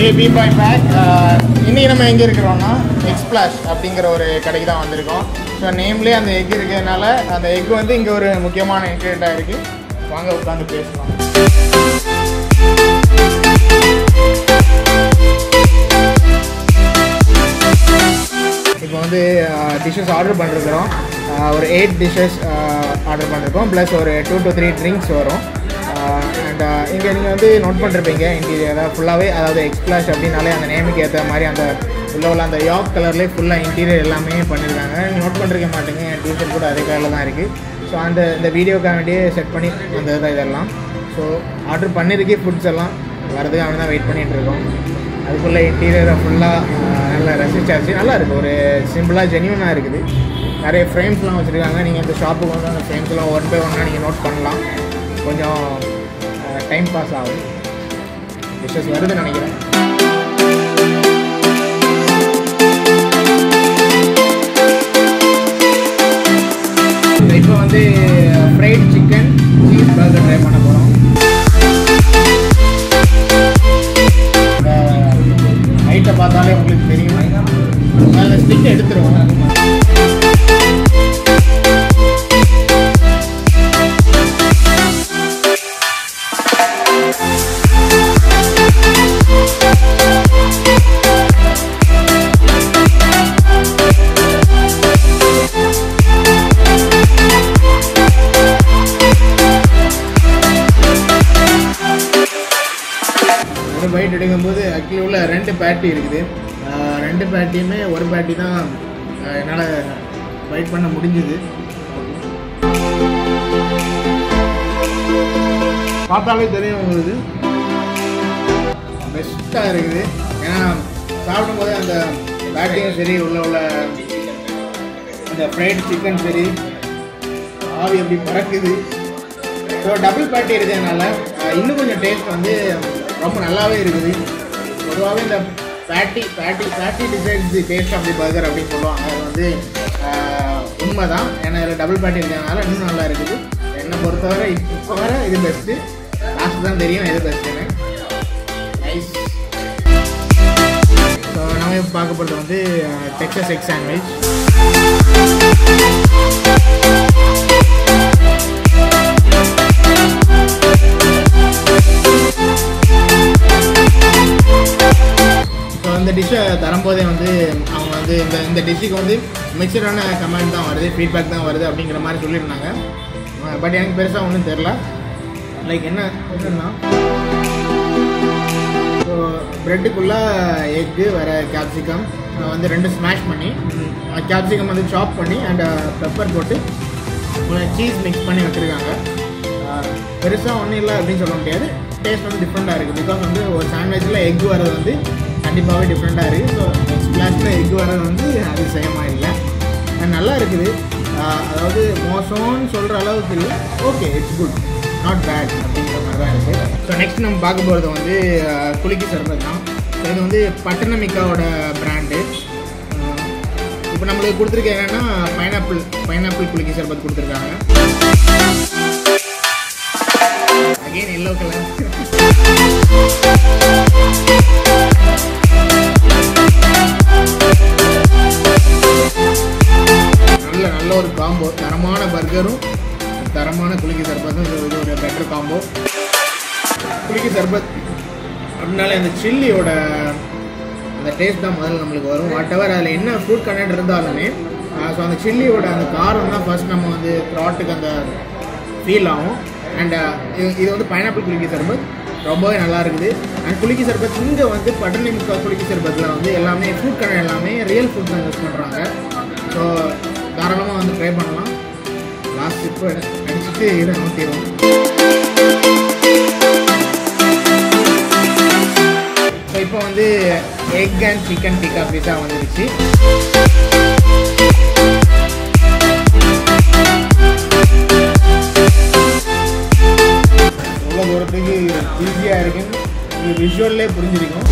B பாய் back இன்னைக்கு நம்ம எங்கே இருக்கிறோம்னா எக்ஸ்பிளாஷ் அப்படிங்கிற ஒரு கடைக்கு தான் வந்திருக்கோம் ஸோ நேம்லேயே அந்த எக் இருக்கிறதுனால அந்த எக் வந்து இங்கே ஒரு முக்கியமான இன்க்ரீடியண்ட்டாக இருக்குது வாங்க உட்காந்து பேசலாம் இப்போ வந்து டிஷ்ஷஸ் ஆர்டர் பண்ணிருக்கிறோம் ஒரு எயிட் டிஷ்ஷஸ் ஆர்டர் பண்ணிருக்கோம் ப்ளஸ் ஒரு டூ டு த்ரீ ட்ரிங்க்ஸ் வரும் அண்ட் இங்கே நீங்கள் வந்து நோட் பண்ணிருப்பீங்க இன்டீரியராக ஃபுல்லாகவே அதாவது எக்ஸ்பிளாஷ் அப்படின்னாலே அந்த நேமுக்கு ஏற்ற மாதிரி அந்த உள்ள உள்ள அந்த யாக் கலர்லேயே ஃபுல்லாக இன்டீரியர் எல்லாமே பண்ணியிருக்காங்க நீங்கள் நோட் பண்ணிருக்க மாட்டீங்க என் டிஷர்ட் கூட அதே கலரில் தான் இருக்குது ஸோ அந்த இந்த வீடியோக்காக வேண்டியே செட் பண்ணி வந்தது தான் இதெல்லாம் ஸோ ஆர்டர் பண்ணியிருக்கே ஃபுட்ஸ் எல்லாம் வரதுக்கு அவன் தான் வெயிட் பண்ணிகிட்டு இருக்கோம் அதுக்குள்ளே இன்டீரியரை ஃபுல்லாக நல்லா ரசிச்சாச்சு நல்லா இருக்குது ஒரு சிம்பிளாக ஜென்யூனாக இருக்குது நிறைய ஃப்ரேம்ஸ்லாம் வச்சுருக்காங்க நீங்கள் இந்த ஷாப்புக்கு வந்து அந்த ஃப்ரேம்ஸ்லாம் ஒன் பை ஒன்னாக நீங்கள் நோட் பண்ணலாம் கொஞ்சம் டைம் பாஸ் ஆகும் டிஷ்ஷஸ் வருதுன்னு நினைக்கிறேன் இப்போ வந்து fried chicken cheese burger try பண்ண போகிறோம் ஹைட்டை பார்த்தாலே உங்களுக்கு தெரியும் அதில் ஸ்டிக் எடுத்துருவோம் ஒரு பைட் எடுக்கும்போது ஆக்சுவலி உள்ள ரெண்டு பேட்டி இருக்குது ஆஹ் ரெண்டு பேட்டியுமே ஒரு பேட்டி தான் ஆஹ் என்னால் பைட் பண்ண முடிஞ்சுது பார்த்தாலே தெரியும் உங்களுக்கு பெஸ்ட்டாக இருக்குது ஏன்னா சாப்பிடும்போது அந்த பேட்டியும் சரி உள்ள உள்ள அந்த ஃப்ரைட் சிக்கன் சரி ஆவி எப்படி பறக்குது ஸோ டபுள் பேட்டி இருக்கிறதுனால அஹ், இன்னும் கொஞ்சம் டேஸ்ட் வந்து ரொம்ப நல்லாவே இருக்குது பொதுவாகவே இந்த patty patty patty decides the taste of the burger அப்படின்னு சொல்லுவாங்க அது வந்து உண்மை தான் ஏன்னா இதில் டபுள் பேட்டி இருக்கிறதுனால இன்னும் நல்லா இருக்குது என்னை பொறுத்தவரை இப்போ வர இது பெஸ்ட்டு லாஸ்ட் தான் தெரியும் எது பெஸ்ட்டுன்னு நைஸ் ஸோ நம்ம இப்போ பார்க்க போகிறது வந்து டெக்ஸஸ் எக் சாண்ட்விச் ஸோ இந்த டிஷ்ஷை தரும்போதே வந்து அவங்க வந்து இந்த இந்த டிஷ்ஷுக்கு வந்து மிக்சடான கமெண்ட் தான் வருது ஃபீட்பேக் தான் வருது அப்படிங்கிற மாதிரி சொல்லியிருந்தாங்க பட் எனக்கு பெருசாக ஒன்றும் தெரில லைக் என்ன என்னன்னா ஸோ ப்ரெட்டுக்குள்ளே எக்கு வேறு கேப்சிகம் வந்து ரெண்டு ஸ்மாஷ் பண்ணி கேப்சிகம் வந்து சாப் பண்ணி அண்ட் பெப்பர் போட்டு சீஸ் மிக்ஸ் பண்ணி வச்சுருக்காங்க பெருசாக ஒன்றும் இல்லை அப்படின்னு சொல்ல முடியாது டேஸ்ட் வந்து டிஃப்ரெண்ட்டாக இருக்குது பிகாஸ் வந்து ஒரு சாண்ட்விச்சில் எக் வர்றது வந்து கண்டிப்பாகவே டிஃப்ரெண்ட்டாக இருக்குது ஸோ நெக்ஸ்ட் கிளாஸில் எக் வர்றது வந்து அது செய்யமாக இல்லை அண்ட் நல்லா இருக்குது ஆஹ் அதாவது மோசம்னு சொல்கிற அளவுக்கு இல்லை okay it's good not bad அப்படிங்கிற மாதிரி தான் இருக்குது ஸோ நெக்ஸ்ட் நம்ம பார்க்க போகிறது வந்து ஆஹ் குலுக்கி சர்பத் தான் ஸோ இது வந்து பட்டனமிக்காவோட பிராண்டு இப்போ நம்மளுக்கு கொடுத்துருக்க என்னன்னா பைனாப்பிள் பைனாப்பிள் குலுக்கி சர்பத் கொடுத்துருக்காங்க அகைன் எல்லோ கலர் நல்ல நல்ல ஒரு காம்போ தரமான பர்கரும் தரமான குலுக்கி சர்பத்தும் இது இது ஒரு பெட்டர் காம்போ குலுக்கி சர்பத் அப்படின்னாலே அந்த சில்லியோட அந்த டேஸ்ட் தான் முதல்ல நம்மளுக்கு வரும் வாட் எவர் அதில் என்ன ஃப்ரூட் கண்டென்ட் இருந்தாலுமே ஸோ அந்த சில்லியோட அந்த காரம் தான் ஃபர்ஸ்ட் நம்ம வந்து த்ராட்டுக்கு அந்த ஃபீல் ஆகும் அண்ட் இது வந்து பைனாப்பிள் குலுக்கி சர்பத் ரொம்பவே நல்லா இருக்குது அண்ட் குலுக்கி சர்பத் இங்கே வந்து பட்டணி முக்கா குலுக்கி சர்பத்தில் வந்து எல்லாமே ஃப்ரூட் கண்டென்ட் எல்லாமே ரியல் ஃப்ரூட் தான் யூஸ் பண்ணுறாங்க ஸோ தாராளமாக வந்து ட்ரை பண்ணலாம் லாஸ்ட் இப்போ அடிச்சுட்டு இதை நோட்டிடுவோம் ஸோ இப்போ வந்து egg and chicken tikka pizza வந்துருச்சு எவ்வளோ தூரத்துக்கு ஈஸியாக இருக்குன்னு உங்களுக்கு விஷுவல்லே புரிஞ்சிருக்கும்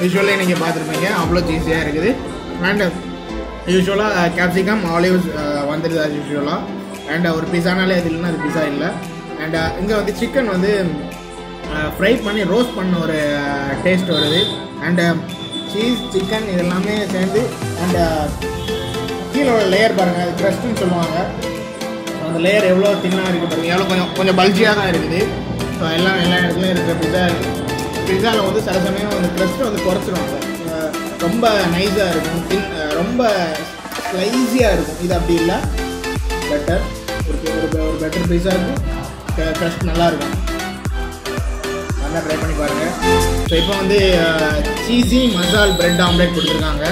விஷுவலே நீங்கள் பார்த்துருப்பீங்க அவ்வளோ சீஸியாக இருக்குது அண்ட் யூஸ்வலாக கேப்சிகம் ஆலிவ்ஸ் வந்துடுது அது யூஸ்வலாக அண்ட் ஒரு பிஸானாலே அது இல்லைன்னா அது பிஸா இல்லை அண்ட் இங்கே வந்து சிக்கன் வந்து ஃப்ரை பண்ணி ரோஸ்ட் பண்ண ஒரு டேஸ்ட் வருது அண்ட் சீஸ் சிக்கன் இதெல்லாமே சேர்ந்து அண்ட் கீழே உள்ள லேயர் பாருங்கள் அது க்ரஸ்ட்னு சொல்லுவாங்க அந்த லேயர் எவ்வளோ தின்னாக இருக்குது பாருங்கள் எவ்வளோ கொஞ்சம் கொஞ்சம் பல்ஜியாக தான் இருக்குது ஸோ எல்லாம் எல்லா இடத்துலையும் இருக்கிற பிஸா பிஸாவில் வந்து சில சமயம் அந்த க்ரஸ்ட்டை வந்து குறைச்சிருவாங்க அஹ் ரொம்ப நைஸாக இருக்கும் தின் ரொம்ப ஸ்லைஸியாக இருக்கும் இது அப்படி இல்லை பெட்டர் ஒரு ஒரு ஒரு பெட்டர் பீஸாக இருக்கும் க்ரஸ்ட் நல்லா இருக்கும் நல்லா ட்ரை பண்ணி பாருங்கள் ஸோ இப்போ வந்து சீஸி மசால் பிரெட் ஆம்லேட் கொடுத்துருக்காங்க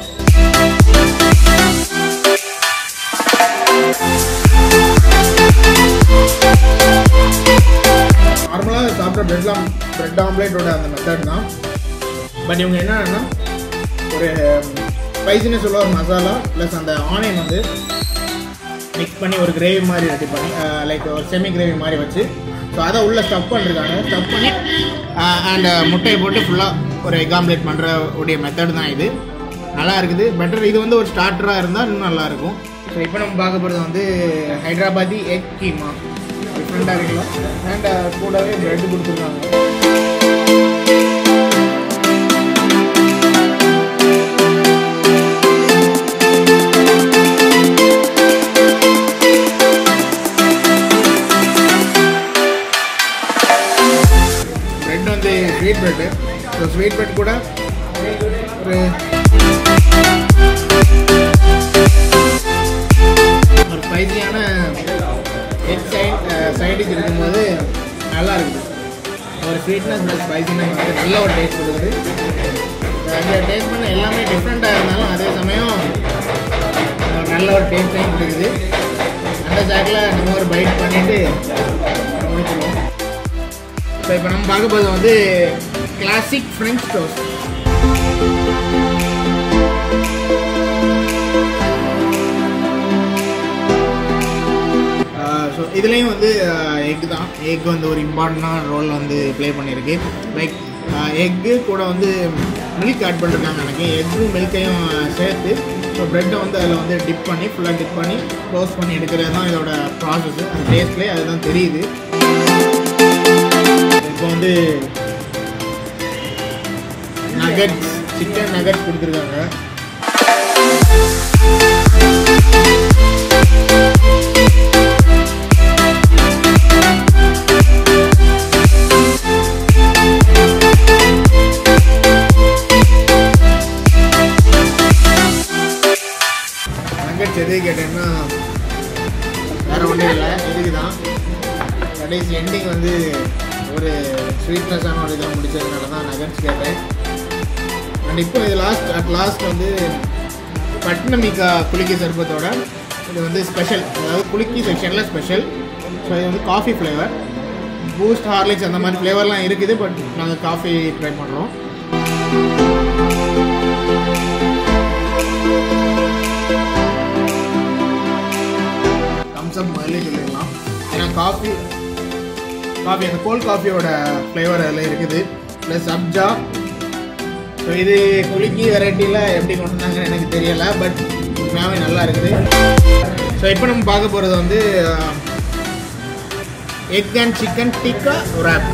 நார்மலாக சாப்பிட்ற பிரெட் ஆம் பிரெட் ஆம்லேட்டோட அந்த மெத்தட் தான் பட் இவங்க என்னன்னா ஒரு ஸ்பைசினஸ் உள்ள ஒரு மசாலா ப்ளஸ் அந்த ஆனியன் வந்து மிக்ஸ் பண்ணி ஒரு கிரேவி மாதிரி ரெடி பண்ணி லைக் ஒரு செமி கிரேவி மாதிரி வச்சு ஸோ அதை உள்ளே ஸ்டஃப் பண்ணிருக்காங்க ஸ்டஃப் பண்ணி அண்ட் முட்டையை போட்டு ஃபுல்லாக ஒரு எக் ஆம்லேட் பண்ணுற உடைய மெத்தட் தான் இது நல்லா இருக்குது பெட்டர் இது வந்து ஒரு ஸ்டார்டராக இருந்தால் இன்னும் நல்லாயிருக்கும் ஸோ இப்போ நம்ம பார்க்க போகிறது வந்து ஹைதராபாதி எக் கீமா டிஃப்ரெண்ட்டாக இருக்கலாம் அண்ட் கூடவே ப்ரெட் கொடுத்துருக்காங்க ப்ரெட் வந்து sweet bread so sweet bread கூட ஒரு ஒரு ஸ்பைசியான எக் சைட் சைடிஷ் இருக்கும்போது நல்லா இருக்குது ஒரு ஸ்வீட்னஸ் ப்ளஸ் ஸ்பைசினஸ் வந்து நல்ல ஒரு டேஸ்ட் கொடுக்குது அங்கே டேஸ்ட் பண்ண எல்லாமே டிஃப்ரெண்ட்டாக இருந்தாலும் அதே சமயம் ஒரு நல்ல ஒரு டேஸ்ட்டையும் கொடுக்குது அந்த சாக்கில் நம்ம ஒரு பைட் பண்ணிவிட்டு முடிச்சிடுவோம் ஸோ இப்போ நம்ம பார்க்க போகிறது வந்து கிளாசிக் ஃப்ரெஞ்ச் டோஸ்ட் ஸோ இதுலேயும் வந்து எக் தான் எக் வந்து ஒரு இம்பார்ட்டண்டான ரோல் வந்து ப்ளே பண்ணியிருக்கு லைக் எக்கு கூட வந்து மில்க் ஆட் பண்ணிருக்காங்க எனக்கு எக்கும் மில்க்கையும் சேர்த்து ஸோ ப்ரெட்டை வந்து அதில் வந்து டிப் பண்ணி ஃபுல்லாக டிப் பண்ணி க்ளோஸ் பண்ணி எடுக்கிறது தான் இதோட ப்ராசஸ் அந்த டேஸ்ட்லேயே அதுதான் தெரியுது இப்போ வந்து நகட்ஸ் சிக்கன் நகட்ஸ் கொடுத்துருக்காங்க நகட்ஸ் எது கேட்டேன்னா வேற ஒன்றும் இல்லை இதுக்கு தான் கடைசி எண்டிங் வந்து ஒரு ஸ்வீட்னஸான ஒரு இதாக முடிச்சதுனால தான் நகட்ஸ் கேட்டேன் அண்ட் இப்போ இது லாஸ்ட் அட் லாஸ்ட் வந்து பட்னமிகா குலுக்கி சர்பத்தோட இது வந்து ஸ்பெஷல் அதாவது குலுக்கி செக்ஷனில் ஸ்பெஷல் ஸோ இது வந்து காஃபி ஃப்ளேவர் பூஸ்ட் ஹார்லிக்ஸ் அந்த மாதிரி ஃப்ளேவர்லாம் இருக்குது பட் நாங்கள் காஃபி ட்ரை பண்ணுறோம் தம்ஸ்அப் முதல்ல சொல்லிடலாம் ஏன்னா காஃபி காஃபி அந்த கோல்ட் காஃபியோட ஃப்ளேவர் அதில் இருக்குது ப்ளஸ் சப்ஜா ஸோ இது குலுக்கி வெரைட்டியில் எப்படி கொண்டு வந்தாங்கன்னு எனக்கு தெரியலை பட் உண்மையாகவே நல்லா இருக்குது ஸோ இப்போ நம்ம பார்க்க போகிறது வந்து egg and chicken tikka wrap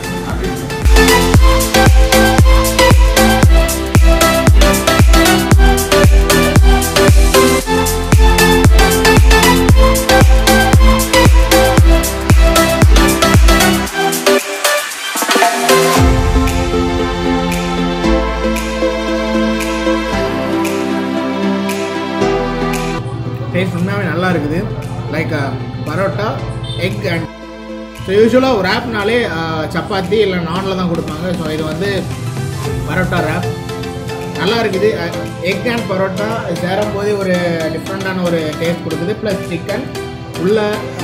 taste உண்மையாகவே நல்லா இருக்குது like parotta egg and so யூஸ்வலாக ஒரு ரேப்னாலே சப்பாத்தி இல்லை நானில் தான் கொடுப்பாங்க ஸோ இது வந்து பரோட்டா ரேப் நல்லா இருக்குது எக் அண்ட் பரோட்டா சேரும் போது ஒரு டிஃப்ரெண்ட்டான ஒரு டேஸ்ட் கொடுக்குது ப்ளஸ் சிக்கன் உள்ள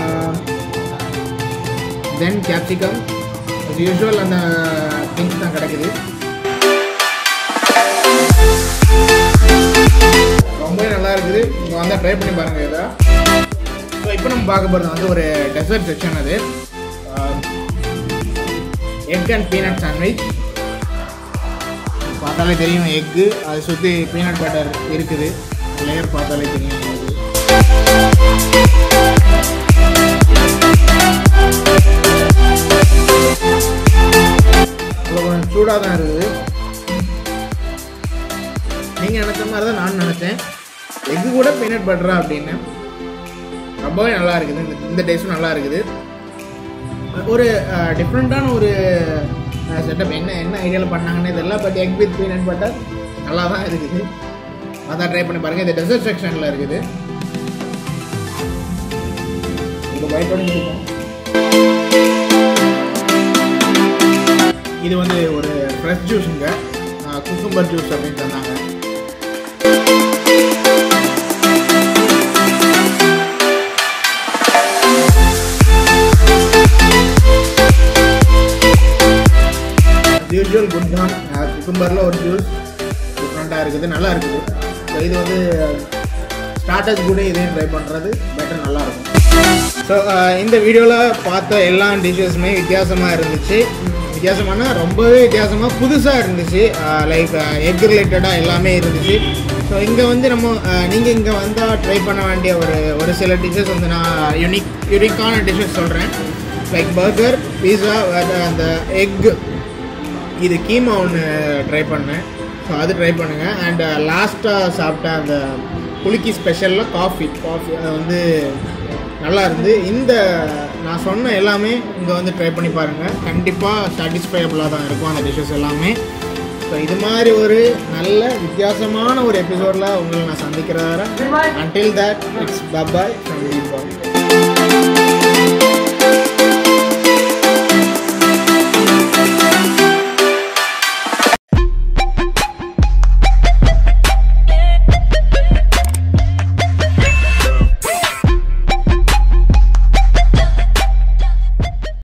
தென் கேப்சிகம் யூஸ்வல் அந்த திங்ஸ் தான் கிடைக்குது ரொம்பவே நல்லா இருக்குது நீங்கள் வந்து ட்ரை பண்ணி பாருங்கள் இதை ஸோ இப்போ நம்ம பார்க்க போகிறது வந்து ஒரு டெசர்ட் செக்ஷன் அது எக் அண்ட் பீனட் சாண்ட்விச் பார்த்தாலே தெரியும் எக்கு அதை சுற்றி பீனட் பட்டர் இருக்குது லேயர் பார்த்தாலே தெரியும் உங்களுக்கு. இவ்வளோ கொஞ்சம் சூடாக தான் இருக்குது நீங்கள் நினச்ச மாதிரி தான் நான் நினச்சேன் எக்கு கூட பீனட் பட்டரா அப்படின்னு ரொம்பவே நல்லா இருக்குது இந்த இந்த டேஸ்ட்டும் நல்லா இருக்குது ஒரு டிஃப்ரெண்ட்டான ஒரு செட்டப் என்ன என்ன ஐடியாவில் பண்ணாங்கன்னு தெரியல but egg with peanut butter நல்லா தான் இருக்குது அதான் ட்ரை பண்ணி பாருங்கள் இது டெசர்ட் செக்ஷனில் இருக்குது இது ஒயிட்டோட இருக்கும் இது வந்து ஒரு ஃப்ரெஷ் ஜூஸுங்க குக்கும்பர் ஜூஸ் அப்படின்னு தந்தாங்க யூஸ்வல் குட் தான் குக்கும்பரில் ஒரு ஜூஸ் டிஃப்ரெண்ட்டாக இருக்குது நல்லா இருக்குது ஸோ இது வந்து ஸ்டார்டர்ஸ் கூட இதையும் ட்ரை பண்ணுறது பெட்டர் நல்லா இருக்கும் ஸோ இந்த வீடியோவில் பார்த்த எல்லா டிஷ்ஷஸுமே வித்தியாசமாக இருந்துச்சு வித்தியாசமான ரொம்பவே வித்தியாசமாக புதுசாக இருந்துச்சு லைக் எக் ரிலேட்டடாக எல்லாமே இருந்துச்சு ஸோ இங்கே வந்து நம்ம நீங்கள் இங்கே வந்தால் ட்ரை பண்ண வேண்டிய ஒரு ஒரு சில டிஷ்ஷஸ் வந்து நான் யூனிக் யூனிக்கான டிஷ்ஷஸ் சொல்கிறேன் லைக் பர்கர் பீஸா அந்த எக் இது கீமா ஒன்று ட்ரை பண்ணேன் ஸோ அது ட்ரை பண்ணுங்கள் அண்ட் லாஸ்ட்டாக சாப்பிட்ட அந்த குலுக்கி ஸ்பெஷலில் காஃபி காஃபி அது வந்து நல்லா இருந்து இந்த நான் சொன்ன எல்லாமே இங்கே வந்து ட்ரை பண்ணி பாருங்கள் கண்டிப்பாக சாட்டிஸ்ஃபையபுளாக தான் இருக்கும் அந்த டிஷ்ஷஸ் எல்லாமே ஸோ இது மாதிரி ஒரு நல்ல வித்தியாசமான ஒரு எபிசோடில் உங்களை நான் சந்திக்கிறதார until that it's bye bye from bye